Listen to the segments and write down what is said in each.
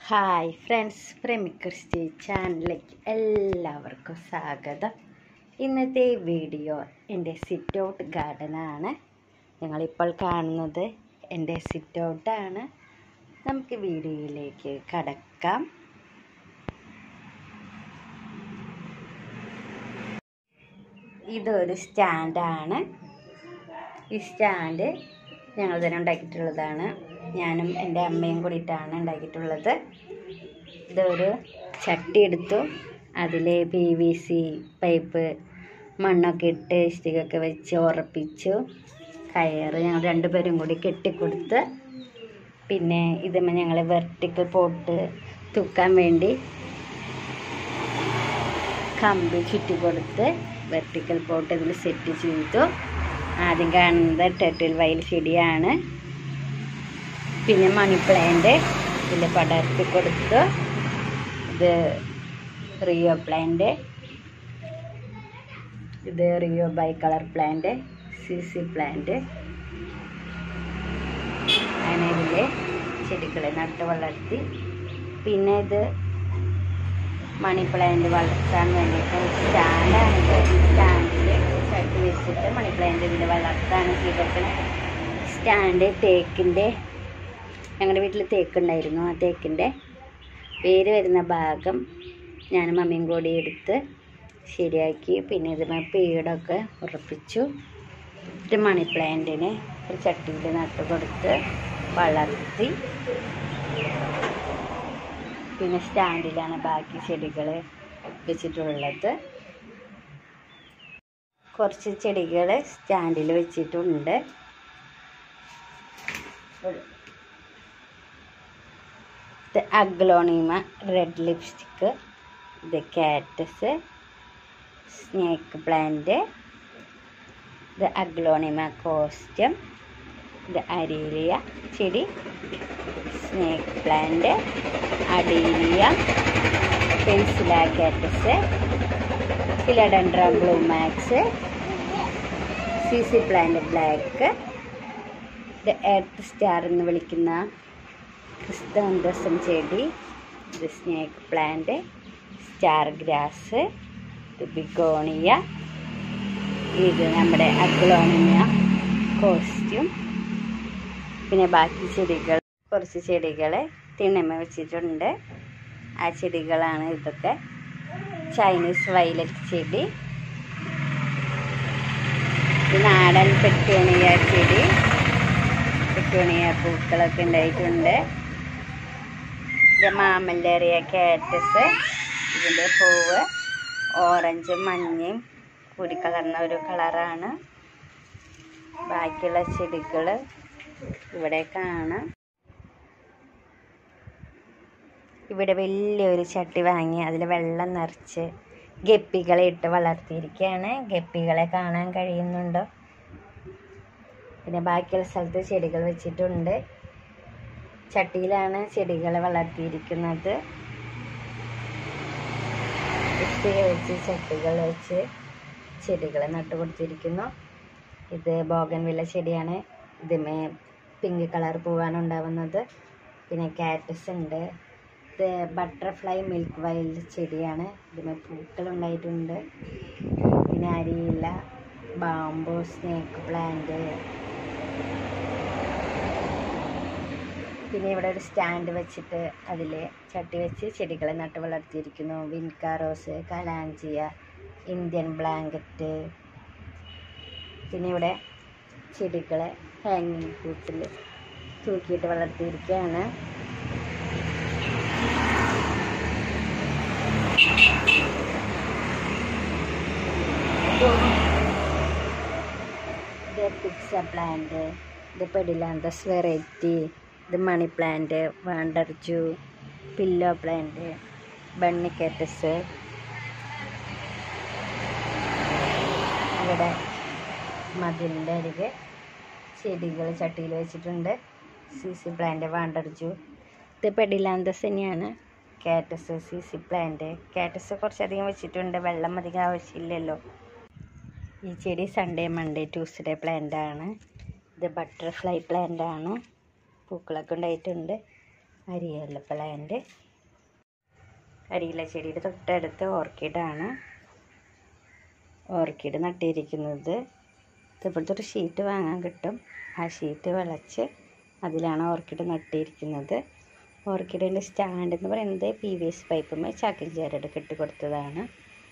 hi friends പ്രമിക്രിസ്റ്റി ചാനലിലേക്ക് എല്ലാവർക്കും സ്വാഗതം ഇന്നത്തെ വീഡിയോ എൻ്റെ സിറ്റ് ഔട്ട് ഗാർഡനാണ് ഞങ്ങളിപ്പോൾ കാണുന്നത് എൻ്റെ സിറ്റ് ഔട്ടാണ് നമുക്ക് വീഡിയോയിലേക്ക് കടക്കാം ഇതൊരു സ്റ്റാൻഡാണ് ഈ സ്റ്റാൻഡ് ഞങ്ങൾ തന്നെ ഉണ്ടാക്കിയിട്ടുള്ളതാണ് ഞാനും എൻ്റെ അമ്മയും കൂടിയിട്ടാണ് ഉണ്ടാക്കിയിട്ടുള്ളത് ഇതൊരു ചട്ടി എടുത്തു അതിൽ പി വി സി പൈപ്പ് മണ്ണൊക്കെ ഇട്ട് ഇഷ്ടികൊക്കെ വെച്ച് ഉറപ്പിച്ചു കയറ് ഞങ്ങൾ രണ്ടുപേരും കൂടി കെട്ടിക്കൊടുത്ത് പിന്നെ ഇതുമ്മ ഞങ്ങൾ വെർട്ടിക്കൽ പോട്ട് തൂക്കാൻ വേണ്ടി കമ്പി ചുറ്റി കൊടുത്ത് വെർട്ടിക്കൽ പോട്ട് ഇതിൽ സെറ്റ് ചെയ്തു ആദ്യം കാണുന്നത് ടെട്ടിൽ വയൽ ചെടിയാണ് പിന്നെ മണി പ്ലാന്റ് ഇതിൽ പടർത്തി കൊടുത്തു ഇത് റിയോ പ്ലാന്റ് ഇത് Rhoeo bicolour plant C C plant അങ്ങനെ ഇതിൽ ചെടികളെ നട്ട് വളർത്തി പിന്നെ ഇത് മണി പ്ലാന്റ് വളർത്താൻ വേണ്ടിയിട്ട് സ്റ്റാൻഡാണിത് സ്റ്റാൻഡിൽ ചട്ടി വെച്ചിട്ട് മണി പ്ലാന്റ് ഇതിൽ വളർത്താണ് ചെയ്തേക്കണത് സ്റ്റാൻഡ് തേക്കിൻ്റെ ഞങ്ങളുടെ വീട്ടിൽ തേക്കുണ്ടായിരുന്നു ആ തേക്കിൻ്റെ വേര് വരുന്ന ഭാഗം ഞാനും മമ്മിയും കൂടി എടുത്ത് ശരിയാക്കി പിന്നെ ഇതിന് പീടൊക്കെ ഉറപ്പിച്ചു ഒരു മണി പ്ലാന്റിനെ ഒരു ചട്ടിയിൽ നട്ട് കൊടുത്ത് വളർത്തി പിന്നെ സ്റ്റാൻഡിലാണ് ബാക്കി ചെടികൾ വെച്ചിട്ടുള്ളത് കുറച്ച് ചെടികൾ സ്റ്റാൻഡിൽ വെച്ചിട്ടുണ്ട് ഇത് അഗ്ലോണിമ റെഡ് ലിപ്സ്റ്റിക്ക് ഇത് കാറ്റസ് സ്നേക്ക് പ്ലാന്റ് ഇത് അഗ്ലോണിമ കോസ്റ്റം ഇത് അരീലിയ ചെടി സ്നേക്ക് പ്ലാന്റ് അഡീലിയ പെൻസില കാറ്റസ് ഫിലഡൻഡ്ര ബ്ലൂമാക്സ് സി സി പ്ലാന്റ് ബ്ലാക്ക് ഇത് എർത്ത് സ്റ്റാർ എന്ന് വിളിക്കുന്ന ക്രിസ്താന്തസം ചെടി ഇത് സ്നേക്ക് പ്ലാന്റ് സ്റ്റാർ ഗ്രാസ് ഇത് ബിഗോണിയ ഇത് നമ്മുടെ അഗ്ലോണിയ കോസ്റ്റ്യൂം പിന്നെ ബാക്കി ചെടികൾ കുറച്ച് ചെടികൾ തിണ്ണമ വെച്ചിട്ടുണ്ട് ആ ചെടികളാണ് ഇതൊക്കെ ചൈനീസ് വയലറ്റ് ചെടി ഇത് നാടൻ പെട്ടൂണിയ ചെടി പെട്ടൂണിയ പൂക്കളൊക്കെ ഉണ്ടായിട്ടുണ്ട് ഇത് മാമല്ലേറിയ കാറ്റസ് ഇതിൻ്റെ പൂവ് ഓറഞ്ചും മഞ്ഞയും കൂടി കലർന്ന ഒരു കളറാണ് ബാക്കിയുള്ള ചെടികൾ ഇവിടെ കാണാം ഇവിടെ വലിയൊരു ചട്ടി വാങ്ങി അതിൽ വെള്ളം നിറച്ച് ഗപ്പികളെ ഇട്ട് വളർത്തിയിരിക്കുകയാണ് ഗപ്പികളെ കാണാൻ കഴിയുന്നുണ്ടോ പിന്നെ ബാക്കിയുള്ള സ്ഥലത്ത് ചെടികൾ വെച്ചിട്ടുണ്ട് ചട്ടിയിലാണ് ചെടികളെ വളർത്തിയിരിക്കുന്നത് ഇഷ്ടിക വെച്ച് ചട്ടികൾ വെച്ച് ചെടികളെ നട്ടുകൊടുത്തിരിക്കുന്നു ഇത് ബോഗൻവില്ല ചെടിയാണ് ഇതിമേ പിങ്ക് കളർ പൂവാണ് ഉണ്ടാവുന്നത് പിന്നെ കാറ്റസ് ഉണ്ട് ഇത് ബട്ടർഫ്ലൈ മിൽക്ക് വൈൽഡ് ചെടിയാണ് ഇതിന് പൂക്കളുണ്ടായിട്ടുണ്ട് പിന്നെ അരിയില ബാമ്പു സ്നേക്ക് പ്ലാന്റ് പിന്നെ ഇവിടെ ഒരു സ്റ്റാൻഡ് വെച്ചിട്ട് അതിൽ ചട്ടി വെച്ച് ചെടികളെ നട്ട് വളർത്തിയിരിക്കുന്നു vinca rose kalanchoe Indian blanket പിന്നെ ഇവിടെ ചെടികളെ ഹാങ്ങിങ് കൂട്ടിൽ തൂക്കിയിട്ട് വളർത്തിയിരിക്കുകയാണ് ഇത് പിക്സ പ്ലാന്റ് ഇത് പെഡിലാന്തസ് വെറൈറ്റി ഇത് മണി പ്ലാന്റ് വാണ്ടർജു പില്ലോ പ്ലാന്റ് ബണ്ണിക്കേറ്റസ് ഇവിടെ മതിലിൻ്റെ അരികെ ചെടികൾ ചട്ടിയിൽ വെച്ചിട്ടുണ്ട് സി സി പ്ലാന്റ് വാണ്ടർജു ഇത് പെഡിലാന്തസ് തന്നെയാണ് cactus C C plant cactus കുറച്ചധികം വെച്ചിട്ടുണ്ട് വെള്ളം അധികം ആവശ്യമില്ലല്ലോ ഈ ചെടി സൺഡേ മൺഡേ ട്യൂസ്ഡേ പ്ലാന്റ് ആണ് ഇത് ബട്ടർഫ്ലൈ പ്ലാന്റ് ആണ് പൂക്കളൊക്കെ ഉണ്ടായിട്ടുണ്ട് അരിയല്ല പ്ലാന്റ് അരിയില ചെടിയുടെ തൊട്ടടുത്ത് ഓർക്കിഡാണ് ഓർക്കിഡ് നട്ടിരിക്കുന്നത് ഇതുപോലത്തെ ഒരു ഷീറ്റ് വാങ്ങാൻ കിട്ടും ആ ഷീറ്റ് വിളച്ച് അതിലാണ് ഓർക്കിഡ് നട്ടിരിക്കുന്നത് ഓർക്കിഡിൻ്റെ സ്റ്റാൻഡ് എന്ന് പറയുന്നത് പി വി എസ് പൈപ്പുമേ ചാക്കിൻ ചേരട് കെട്ടിക്കൊടുത്തതാണ്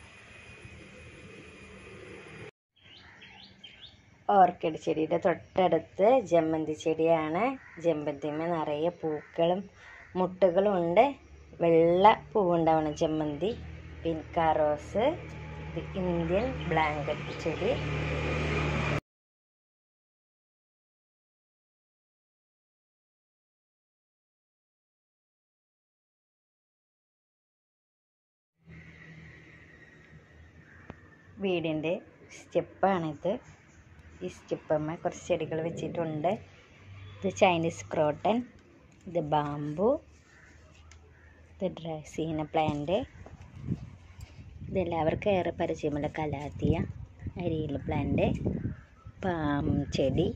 ഓർക്കിഡ് ചെടിയുടെ തൊട്ടടുത്ത് ജമ്മന്തി ചെടിയാണ് ജമ്മന്തിമേ നിറയെ പൂക്കളും മുട്ടുകളും ഉണ്ട് വെള്ള പൂവുണ്ടാവണം ജമ്മന്തി പിൻക റോസ് ഇത് ഇന്ത്യൻ ബ്ലാങ്കറ്റ് ചെടി വീടിൻ്റെ സ്റ്റെപ്പാണിത് ഈ സ്റ്റെപ്പമ്മ കുറച്ച് ചെടികൾ വെച്ചിട്ടുണ്ട് ഇത് ചൈനീസ് ക്രോട്ടൺ ഇത് ബാമ്പു ഇത് ഡ്രസീന പ്ലാന്റ് ഇതെല്ലാവർക്കും ഏറെ പരിചയമുള്ള കലാത്തിയ അരിയിൽ പ്ലാന്റ് പാം ചെടി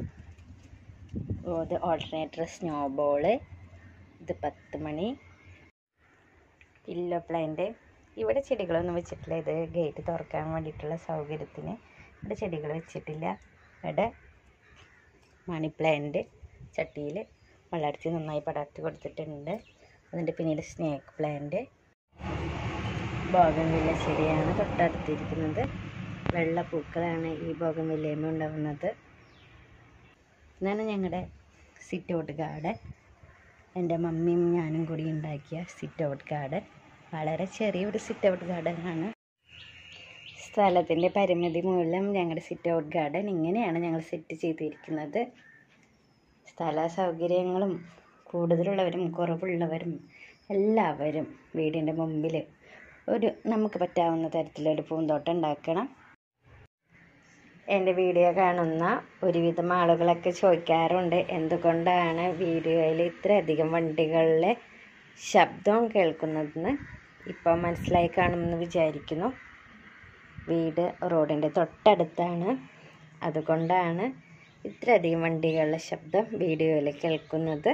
ഇത് ഓൾട്ടർനേറ്റർ സ്നോബോള് ഇത് പത്ത് മണി പില്ലോ പ്ലാന്റ് ഇവിടെ ചെടികളൊന്നും വെച്ചിട്ടില്ല ഇത് ഗേറ്റ് തുറക്കാൻ വേണ്ടിയിട്ടുള്ള സൗകര്യത്തിന് ഇവിടെ ചെടികൾ വെച്ചിട്ടില്ല ഇവിടെ മണി പ്ലാന്റ് ചട്ടിയിൽ വളർത്തി നന്നായി പടർത്തി കൊടുത്തിട്ടുണ്ട് അതിൻ്റെ പിന്നിൽ സ്നേക്ക് പ്ലാന്റ് ബോഗൻവില്ല ചെടിയാണ് തൊട്ടടുത്തിരിക്കുന്നത് വെള്ള പൂക്കളാണ് ഈ ബോഗൻവില്ലയിൽ ഉണ്ടാകുന്നത് ഇതാണ് ഞങ്ങളുടെ സിറ്റ് ഔട്ട് ഗാർഡൻ എൻ്റെ മമ്മിയും ഞാനും കൂടി ഉണ്ടാക്കിയ സിറ്റ് ഔട്ട് ഗാർഡൻ വളരെ ചെറിയൊരു സിറ്റ് ഔട്ട് ഗാർഡനാണ് സ്ഥലത്തിൻ്റെ പരിമിതി മൂലം ഞങ്ങളുടെ സിറ്റ് ഔട്ട് ഗാർഡൻ ഇങ്ങനെയാണ് ഞങ്ങൾ സെറ്റ് ചെയ്തിരിക്കുന്നത് സ്ഥല സൗകര്യങ്ങളും കൂടുതലുള്ളവരും കുറവുള്ളവരും എല്ലാവരും വീടിൻ്റെ മുമ്പിൽ ഒരു നമുക്ക് പറ്റാവുന്ന തരത്തിലൊരു പൂന്തോട്ടം ഉണ്ടാക്കണം എൻ്റെ വീഡിയോ കാണുന്ന ഒരുവിധം ആളുകളൊക്കെ ചോദിക്കാറുണ്ട് എന്തുകൊണ്ടാണ് വീഡിയോയിൽ ഇത്രയധികം വണ്ടികളിലെ ശബ്ദം കേൾക്കുന്നതെന്ന് ഇപ്പം മനസ്സിലായി കാണുമെന്ന് വിചാരിക്കുന്നു വീട് റോഡിൻ്റെ തൊട്ടടുത്താണ് അതുകൊണ്ടാണ് ഇത്രയധികം വണ്ടികളുടെ ശബ്ദം വീഡിയോയിൽ കേൾക്കുന്നത്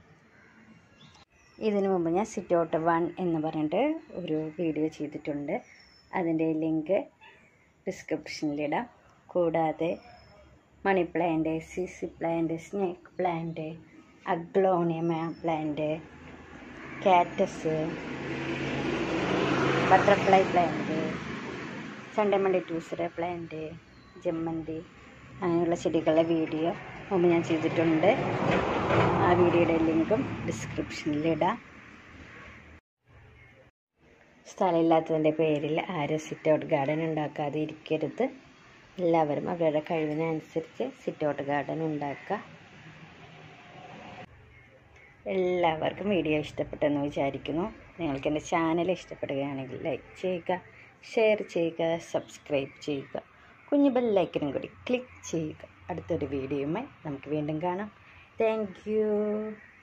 ഇതിനു മുമ്പ് ഞാൻ സിറ്റ് ഔട്ട് വൺ എന്ന് പറഞ്ഞിട്ട് ഒരു വീഡിയോ ചെയ്തിട്ടുണ്ട് അതിൻ്റെ ലിങ്ക് ഡിസ്ക്രിപ്ഷനിലിടാം കൂടാതെ money plant C C plant snake plant aglaonema plant cactus butterfly plant ചണ്ടമണ്ടി ടൂസറ പ്ലാന്റ് ജമ്മന്തി അങ്ങനെയുള്ള ചെടികളുടെ വീഡിയോ മുമ്പ് ഞാൻ ചെയ്തിട്ടുണ്ട് ആ വീഡിയോയുടെ ലിങ്കും ഡിസ്ക്രിപ്ഷനിലിടാം സ്ഥലമില്ലാത്തതിൻ്റെ പേരിൽ ആരും സിറ്റ് ഔട്ട് ഗാർഡൻ ഉണ്ടാക്കാതെ ഇരിക്കരുത് എല്ലാവരും അവരുടെ കഴിവിനനുസരിച്ച് സിറ്റ് ഔട്ട് ഗാർഡൻ ഉണ്ടാക്കുക എല്ലാവർക്കും വീഡിയോ ഇഷ്ടപ്പെട്ടെന്ന് വിചാരിക്കുന്നു നിങ്ങൾക്ക് എൻ്റെ ചാനൽ ഇഷ്ടപ്പെടുകയാണെങ്കിൽ ലൈക്ക് ചെയ്യുക ഷെയർ ചെയ്യുക സബ്സ്ക്രൈബ് ചെയ്യുക കുഞ്ഞു ബെല്ലൈക്കനും കൂടി ക്ലിക്ക് ചെയ്യുക അടുത്തൊരു വീഡിയോയുമായി നമുക്ക് വീണ്ടും കാണാം താങ്ക്